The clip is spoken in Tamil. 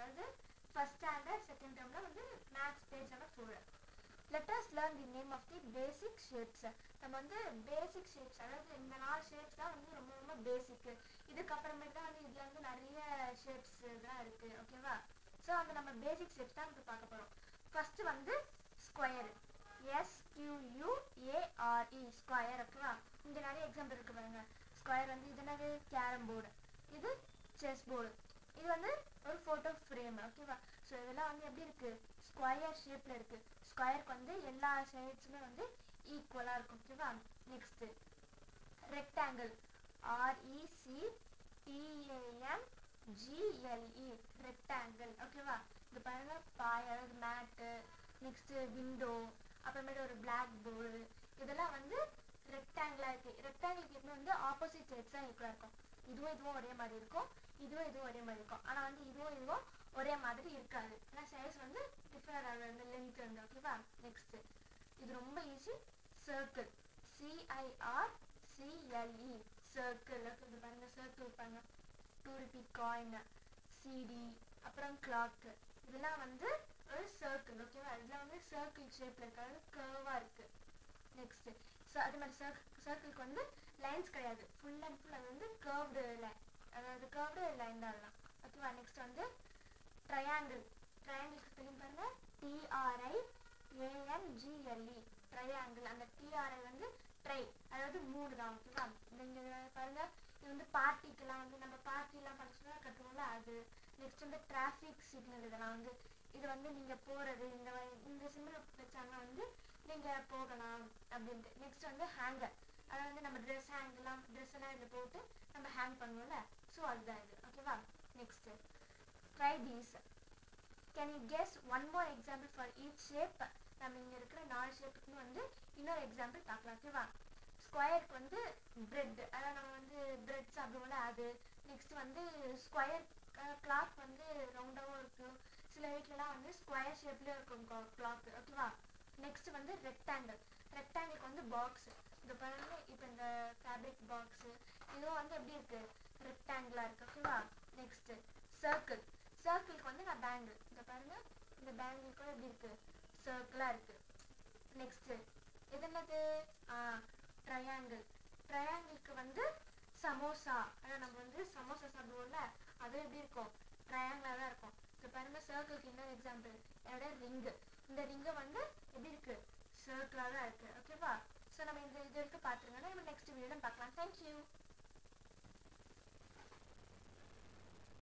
அதாவது ஃபர்ஸ்ட் ஸ்டாண்டர்ட் செகண்ட் டேர்மில் வந்து maths page number four let us learn the name of the basic shapes நம்ம வந்து பேசிக் ஷேப்ஸ் அதாவது இந்த நாலு ஷேப்ஸ் தான் வந்து ரொம்ப ரொம்ப பேசிக் இதுக்கப்புறமேட்டு தான் வந்து இதுல வந்து நிறைய ஷேப்ஸ் தான் இருக்கு ஓகேவா ஸோ அந்த நம்ம பேசிக் ஷேப்ஸ் தான் இப்போ பார்க்க போறோம் ஃபர்ஸ்ட் வந்து square S Q A R E square ஓகேவா இங்க நிறைய எக்ஸாம்பிள் இருக்கு பாருங்க ஸ்கொயர் வந்து இது என்னது கேரம் போர்டு இது செஸ் போர்டு இது வந்து ஒரு ஃபோட்டோ ஃப்ரேம் ஓகேவா ஸோ இதெல்லாம் வந்து எப்படி இருக்கு ஸ்கொயர் ஷேப்ல இருக்கு ஸ்கொயருக்கு வந்து எல்லா ஷேப்ஸுமே வந்து ஈக்குவலா இருக்கும் ஓகேவா next rectangle R E C T A N G L E rectangle ஓகேவா இது பாருங்க பாய் அதாவது மேட்டு நெக்ஸ்ட் விண்டோ அப்புறமேட்டு ஒரு பிளாக் போர்டு இதெல்லாம் வந்து ரெக்டாங்கிளா இருக்கு ரெக்டாங்கிளுக்கு எப்பவுமே வந்து ஆப்போசிட் சைட்ஸ் தான் ஈக்குவலா இருக்கும் இதுவும் இதுவும் ஒரே மாதிரி இருக்கும் இதுவும் இதுவும் ஒரே மாதிரி இருக்கும் ஆனா வந்து இதுவும் இதுவும் ஒரே மாதிரி இருக்காது ஏன்னா சைஸ் வந்து டிஃபர் ஆகுது அந்த லென்த் வந்து ஓகேவா நெக்ஸ்ட் இது ரொம்ப easy circle C I R C L E circle இது பாருங்க சர்க்கிள் பாருங்க டூ ருபி காயின் சிடி அப்புறம் கிளாக் இதெல்லாம் வந்து ஒரு சர்க்கிள் ஓகேவா இதெல்லாம் வந்து சர்க்கிள் ஷேப்ல இருக்காது கர்வா இருக்கு நெக்ஸ்ட் ஸோ அதே மாதிரி சர்க்கிள்க்கு வந்து லைன்ஸ் கிடையாது ஃபுல் அண்ட் ஃபுல் அது வந்து கர்வ்டு லைன் அதாவது கர்வ்டு லைன் தான் அதெல்லாம் ஓகேவா நெக்ஸ்ட் வந்து ட்ரையாங்கிள் ட்ரையாங்கிள்க்கு தெரியும் பாருங்க டிஆர்ஐ ஏஎன்ஜிஎல்இ ட்ரையாங்கிள் அந்த டிஆர்ஐ வந்து ட்ரை அதாவது மூணு தான் ஓகேவா இங்க பாருங்க இது வந்து பார்ட்டிக்கெல்லாம் வந்து நம்ம பார்ட்டிலாம் பண்ண சொன்னா கட்டுவோம்ல அது நெக்ஸ்ட் வந்து டிராஃபிக் சிக்னல் இதெல்லாம் வந்து இது வந்து நீங்க போறது இந்த வ- இந்த சிம்பிள் வச்சாங்கன்னா வந்து நீங்க போகலாம் அப்படின்ட்டு நெக்ஸ்ட் வந்து ஹேங்கர் அதாவது வந்து நம்ம ட்ரெஸ் ஹேங்லாம் ட்ரெஸ் எல்லாம் இதில் போட்டு நம்ம ஹேங் பண்ணுவோம்ல ஸோ அதுதான் இது ஓகேவா next try these can you guess one more example for each shape நம்ம இங்க இருக்கிற நாலு ஷேப்புக்கு வந்து இன்னொரு எக்ஸாம்பிள் பார்க்கலாம் ஓகேவா ஸ்கொயருக்கு வந்து பிரெட் அதாவது நம்ம வந்து பிரெட் சாப்பிடுவோம்ல அது நெக்ஸ்ட் வந்து ஸ்கொயர் கிளாக் வந்து ரவுண்டாகவும் இருக்கும் சில வீட்லலாம் வந்து ஸ்கொயர் ஷேப்லேயும் இருக்கும் கிளாக் ஓகேவா நெக்ஸ்ட் வந்து ரெக்டாங்கிள் ரெக்டாங்கிளுக்கு வந்து பாக்ஸ் இந்த பாருங்க இப்போ இந்த ஃபேப்ரிக் பாக்ஸ் இதுவும் வந்து எப்படி இருக்கு ரெக்டாங்கிளா இருக்கு ஓகேவா நெக்ஸ்ட் சர்க்கிள் சர்க்கிளுக்கு வந்து நான் பேங்கிள் இந்த பாருங்க இந்த பேங்கிள் கூட எப்படி இருக்கு சர்க்கிளா இருக்கு நெக்ஸ்ட் இது என்னது ஆ ட்ரையாங்கிள் ட்ரையாங்கிளுக்கு வந்து சமோசா அதாவது நம்ம வந்து சமோசா சாப்பிடுவோம்ல அது எப்படி இருக்கும் ட்ரையாங்கிளா தான் இருக்கும் இப்போ பாருங்க சர்க்கிளுக்கு இன்னொரு எக்ஸாம்பிள் என்னோட ரிங்கு இந்த ரிங்கு வந்து எப்படி இருக்கு சர்க்கிளா தான் இருக்கு ஓகேவா ஸோ நம்ம இந்த இது வரைக்கும் பார்த்துருங்கன்னா நம்ம நெக்ஸ்ட் வீடியோல பார்க்கலாம் தேங்க்யூ